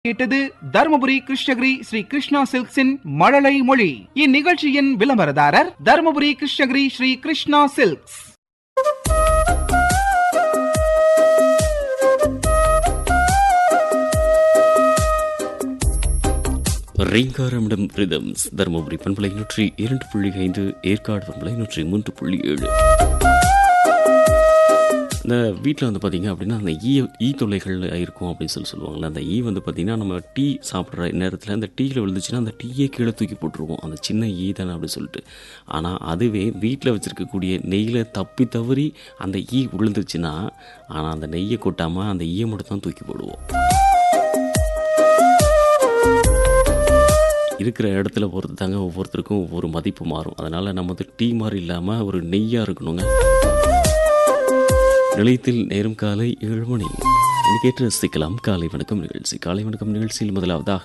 கேட்டது தருமபுரி கிருஷ்ணகிரி ஸ்ரீ கிருஷ்ணா சில்க்ஸின் மழலை மொழி இந்நிகழ்ச்சியின் விளம்பரதாரர் தருமபுரி கிருஷ்ணகிரி ஸ்ரீ கிருஷ்ணா சில்க்ஸ் ரீங்காரமிடம் ரிதம்ஸ் தருமபுரி பண்பலை நூற்றி இரண்டு புள்ளி ஐந்து ஏற்காடு பண்பலை நூற்றி மூன்று புள்ளி ஏழு இந்த வீட்டில் வந்து பார்த்தீங்க அப்படின்னா அந்த ஈ ஈ தொல்லைகள் இருக்கும் அப்படின்னு சொல்லி சொல்லுவாங்கள்ல அந்த ஈ வந்து பார்த்திங்கன்னா நம்ம டீ சாப்பிட்ற நேரத்தில் அந்த டீயில் விழுந்துச்சுன்னா அந்த டீயே கீழே தூக்கி போட்டுருவோம் அந்த சின்ன ஈ தானே அப்படின்னு சொல்லிட்டு ஆனால் அதுவே வீட்டில் வச்சுருக்கக்கூடிய நெய்யில் தப்பி தவறி அந்த ஈ விழுந்துச்சுன்னா ஆனால் அந்த நெய்யை கொட்டாமல் அந்த ஈயை மட்டும் தான் தூக்கி போடுவோம் இருக்கிற இடத்துல பொறுத்து தாங்க ஒவ்வொருத்தருக்கும் ஒவ்வொரு மதிப்பு மாறும் அதனால் நம்ம வந்து டீ மாதிரி இல்லாமல் ஒரு நெய்யாக இருக்கணுங்க நிலையத்தில் நேரம் காலை ஏழு மணி கேட்டு ரசிக்கலாம் காலை வணக்கம் நிகழ்ச்சி காலை வணக்கம் நிகழ்ச்சியில் முதலாவதாக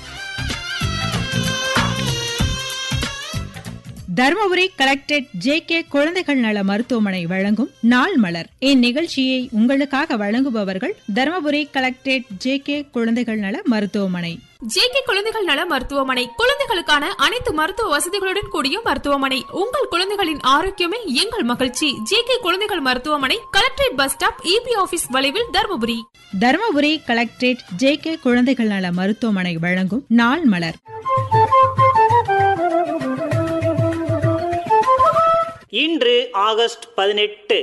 தருமபுரி கலெக்டரேட் ஜே கே குழந்தைகள் நல மருத்துவமனை வழங்கும் நாள் மலர் இந்நிகழ்ச்சியை உங்களுக்காக வழங்குபவர்கள் தருமபுரி கலெக்டரேட் ஜே கே குழந்தைகள் நல மருத்துவமனை ஜேகே குழந்தைகள் நல மருத்துவமனை குழந்தைகளுக்கான அனைத்து மருத்துவ வசதிகளுடன் கூடிய மருத்துவமனை உங்கள் குழந்தைகளின் ஆரோக்கியமே எங்கள் மகிழ்ச்சி ஜேகே குழந்தைகள் மருத்துவமனை collectorate bus stop EB office வளைவில் Dharmapuri Dharmapuri collectorate J K குழந்தைகள் நல மருத்துவமனை வழங்கும் நாள் மலர் இன்று ஆகஸ்ட் பதினெட்டு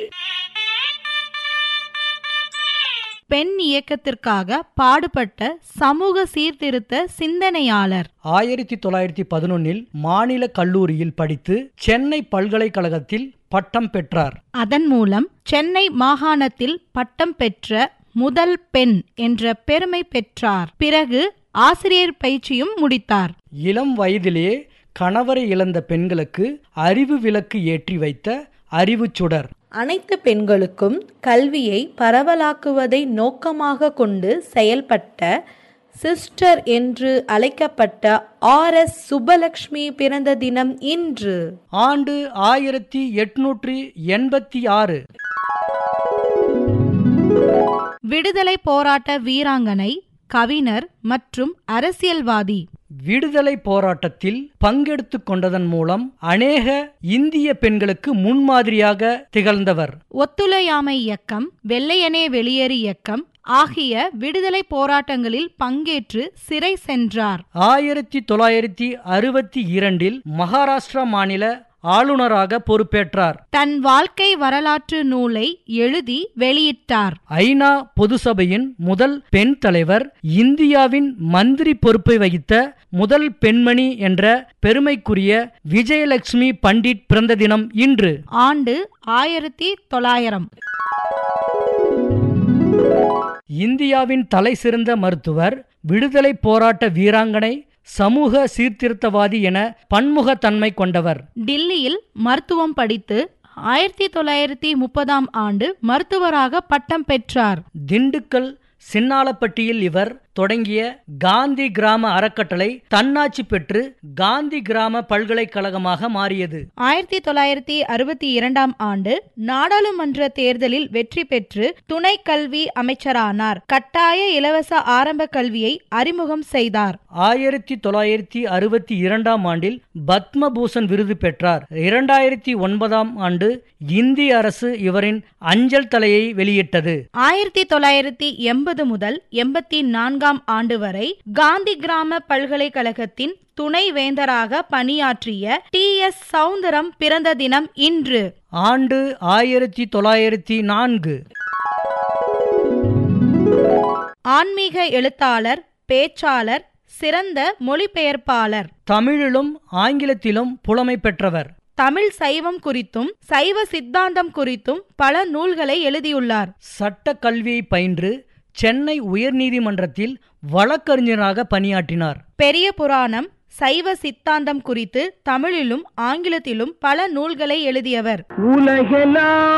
பெண் இயக்கத்திற்காக பாடுபட்ட சமூக சீர்திருத்த சிந்தனையாளர் ஆயிரத்தி தொள்ளாயிரத்தி பதினொன்னில் மாநில கல்லூரியில் படித்து சென்னை பல்கலைக்கழகத்தில் பட்டம் பெற்றார் அதன் மூலம் சென்னை மாகாணத்தில் பட்டம் பெற்ற முதல் பெண் என்ற பெருமை பெற்றார் பிறகு ஆசிரியர் பயிற்சியும் முடித்தார் இளம் வயதிலேயே கணவரை இழந்த பெண்களுக்கு அறிவு விளக்கு ஏற்றி வைத்த அறிவுச் சுடர் அனைத்து பெண்களுக்கும் கல்வியை பரவலாக்குவதை நோக்கமாக கொண்டு செயல்பட்ட சிஸ்டர் என்று அழைக்கப்பட்ட ஆர் எஸ் சுப்பலக்ஷ்மி பிறந்த தினம் இன்று ஆண்டு ஆயிரத்தி எட்நூற்றி எண்பத்தி ஆறு விடுதலை போராட்ட வீராங்கனை கவிஞர் மற்றும் அரசியல்வாதி விடுதலை போராட்டத்தில் பங்கெடுத்து கொண்டதன் மூலம் அநேக இந்திய பெண்களுக்கு முன்மாதிரியாக திகழ்ந்தவர் ஒத்துழையாமை இயக்கம் வெள்ளையனே வெளியேறு இயக்கம் ஆகிய விடுதலை போராட்டங்களில் பங்கேற்று சிறை சென்றார் ஆயிரத்தி தொள்ளாயிரத்தி அறுபத்தி இரண்டில் மகாராஷ்டிரா மாநில ஆளுநராக பொறுப்பேற்றார் தன் வாழ்க்கை வரலாற்று நூலை எழுதி வெளியிட்டார் ஐநா பொதுசபையின் முதல் பெண் தலைவர் இந்தியாவின் மந்திரி பொறுப்பை வகித்த முதல் பெண்மணி என்ற பெருமைக்குரிய விஜயலட்சுமி பண்டிட் பிறந்த தினம் இன்று ஆண்டு ஆயிரத்தி தொள்ளாயிரம் இந்தியாவின் தலை சிறந்த மருத்துவர் விடுதலை போராட்ட வீராங்கனை சமூக சீர்திருத்தவாதி என பன்முகத்தன்மை கொண்டவர் டில்லியில் மருத்துவம் படித்து ஆயிரத்தி தொள்ளாயிரத்தி முப்பதாம் ஆண்டு மருத்துவராக பட்டம் பெற்றார் திண்டுக்கல் சின்னாலப்பட்டியில் இவர் தொடங்கிய காந்தி கிராம அறக்கட்டளை தன்னாட்சி பெற்று காந்தி கிராம பல்கலைக்கழகமாக மாறியது ஆயிரத்தி தொள்ளாயிரத்தி அறுபத்தி இரண்டாம் ஆண்டு நாடாளுமன்ற தேர்தலில் வெற்றி பெற்று துணை கல்வி அமைச்சரானார் கட்டாய இலவச ஆரம்ப கல்வியை அறிமுகம் செய்தார் ஆயிரத்தி தொள்ளாயிரத்தி அறுபத்தி இரண்டாம் ஆண்டில் பத்மபூஷன் விருது பெற்றார் இரண்டாயிரத்தி ஒன்பதாம் ஆண்டு இந்திய அரசு இவரின் அஞ்சல் தலையை வெளியிட்டது ஆயிரத்தி தொள்ளாயிரத்தி எண்பது முதல் எண்பத்தி நான்காம் ஆண்டு வரை காந்தி கிராம பல்கலைக்கழகத்தின் துணை வேந்தராக பணியாற்றிய டி எஸ் சவுந்தரம் பிறந்த தினம் இன்று ஆண்டு ஆயிரத்தி தொள்ளாயிரத்தி நான்கு ஆன்மீக எழுத்தாளர் பேச்சாளர் சிறந்த மொழிபெயர்ப்பாளர் தமிழிலும் ஆங்கிலத்திலும் புலமை பெற்றவர் தமிழ் சைவம் குறித்தும் சைவ சித்தாந்தம் குறித்தும் பல நூல்களை எழுதியுள்ளார் சட்ட கல்வியை பயின்று சென்னை உயர்நீதிமன்றத்தில் வழக்கறிஞராக பணியாற்றினார் பெரிய புராணம் சைவ சித்தாந்தம் குறித்து தமிழிலும் ஆங்கிலத்திலும் பல நூல்களை எழுதியவர் உலகெல்லாம்